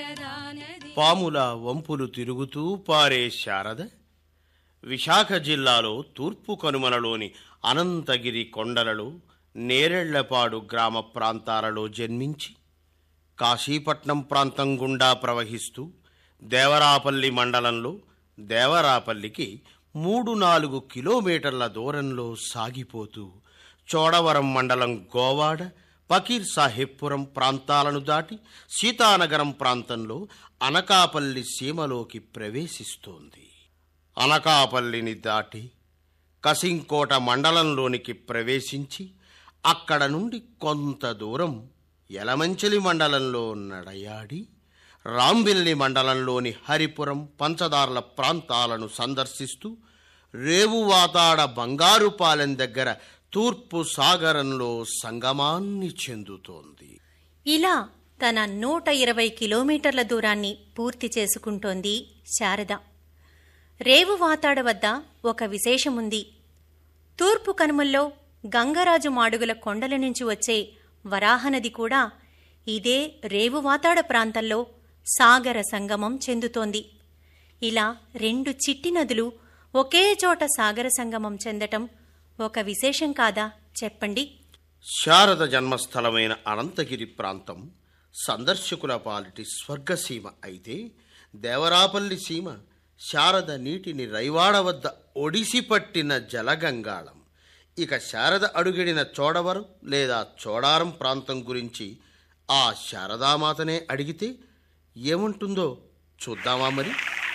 పాముల వంపులు తిరుగుతూ పారే శారద విశాఖ జిల్లాలో తూర్పు కనుమలలోని అనంతగిరి కొండలలో నేరెళ్లపాడు గ్రామ ప్రాంతాలలో జన్మించి కాశీపట్నం ప్రాంతం గుండా ప్రవహిస్తూ దేవరాపల్లి మండలంలో దేవరాపల్లికి మూడు నాలుగు కిలోమీటర్ల దూరంలో సాగిపోతూ చోడవరం మండలం గోవాడ పకీర్ సాహెబ్పురం ప్రాంతాలను దాటి సీతానగరం ప్రాంతంలో అనకాపల్లి సీమలోకి ప్రవేశిస్తోంది అనకాపల్లిని దాటి కసింకోట మండలంలోనికి ప్రవేశించి అక్కడ నుండి కొంత దూరం యలమంచిలి మండలంలో నడయాడి రాంబిల్లి మండలంలోని హరిపురం పంచదార్ల ప్రాంతాలను సందర్శిస్తూ రేవువాతాడ బంగారుపాలెం దగ్గర తూర్పు సాగరంలో సంగమాన్ని చెందుతోంది ఇలా తన నూట ఇరవై కిలోమీటర్ల దూరాన్ని పూర్తి చేసుకుంటోంది శారద రేవువాతాడ వద్ద ఒక విశేషముంది తూర్పు కనుమల్లో గంగరాజు మాడుగుల కొండల నుంచి వచ్చే వరాహనది కూడా ఇదే రేవువాతాడ ప్రాంతంలో సాగర సంగమం చెందుతోంది ఇలా రెండు చిట్టి నదులు ఒకే చోట సాగర సంగమం చెందటం ఒక విశేషం కాదా చెప్పండి శారద జన్మస్థలమైన అనంతగిరి ప్రాంతం సందర్శకుల పాలిటి స్వర్గసీమ అయితే దేవరాపల్లి సీమ శారద నీటిని రైవాడ వద్ద ఒడిసి పట్టిన జలగంగాళం ఇక శారద అడుగిడిన చోడవరం లేదా చోడారం ప్రాంతం గురించి ఆ శారదామాతనే అడిగితే ఏముంటుందో చూద్దామా మరి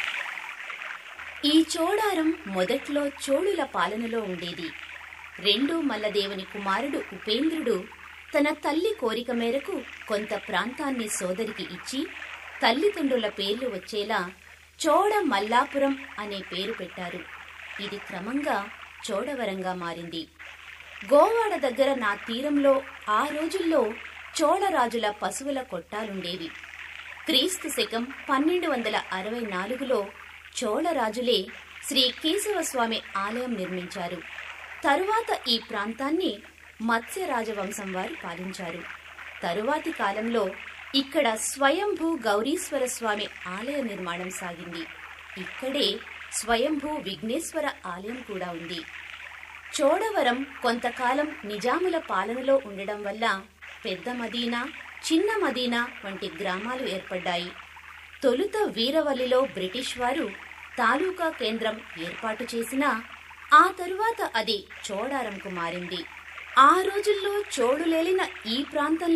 ఈ చోడారం మొదట్లో చోళుల పాలనలో ఉండేది రెండో మల్లదేవుని కుమారుడు ఉపేంద్రుడు తన తల్లి కోరిక మేరకు కొంత ప్రాంతాన్ని సోదరికి ఇచ్చి తల్లిదండ్రుల పేర్లు వచ్చేలా చోడ మల్లాపురం అనే పేరు పెట్టారు ఇది క్రమంగా చోడవరంగా మారింది గోవాడ దగ్గర నా తీరంలో ఆ రోజుల్లో చోళరాజుల పశువుల కొట్టాలుండేవి క్రీస్తు శకం పన్నెండు వందల అరవై నాలుగులో చోళరాజులే శ్రీ కేశవస్వామి ఆలయం నిర్మించారు తరువాత ఈ ప్రాంతాన్ని మత్స్య రాజవంశం వారు పాలించారు తరువాతి కాలంలో ఇక్కడ స్వయంభూ గౌరీశ్వర స్వామి ఆలయ నిర్మాణం సాగింది ఇక్కడే స్వయంభూ విఘ్నేశ్వర ఆలయం కూడా ఉంది చోడవరం కొంతకాలం నిజాముల పాలనలో ఉండడం వల్ల పెద్ద మదీనా చిన్న మదీనా వంటి గ్రామాలు ఏర్పడ్డాయి తొలుత వీరవల్లిలో బ్రిటిష్ వారు తాలూకా కేంద్రం ఏర్పాటు చేసినా ఆ తరువాత అది చోడారంకు మారింది ఆ రోజుల్లో చోడులేలిన ఈ ప్రాంతంలో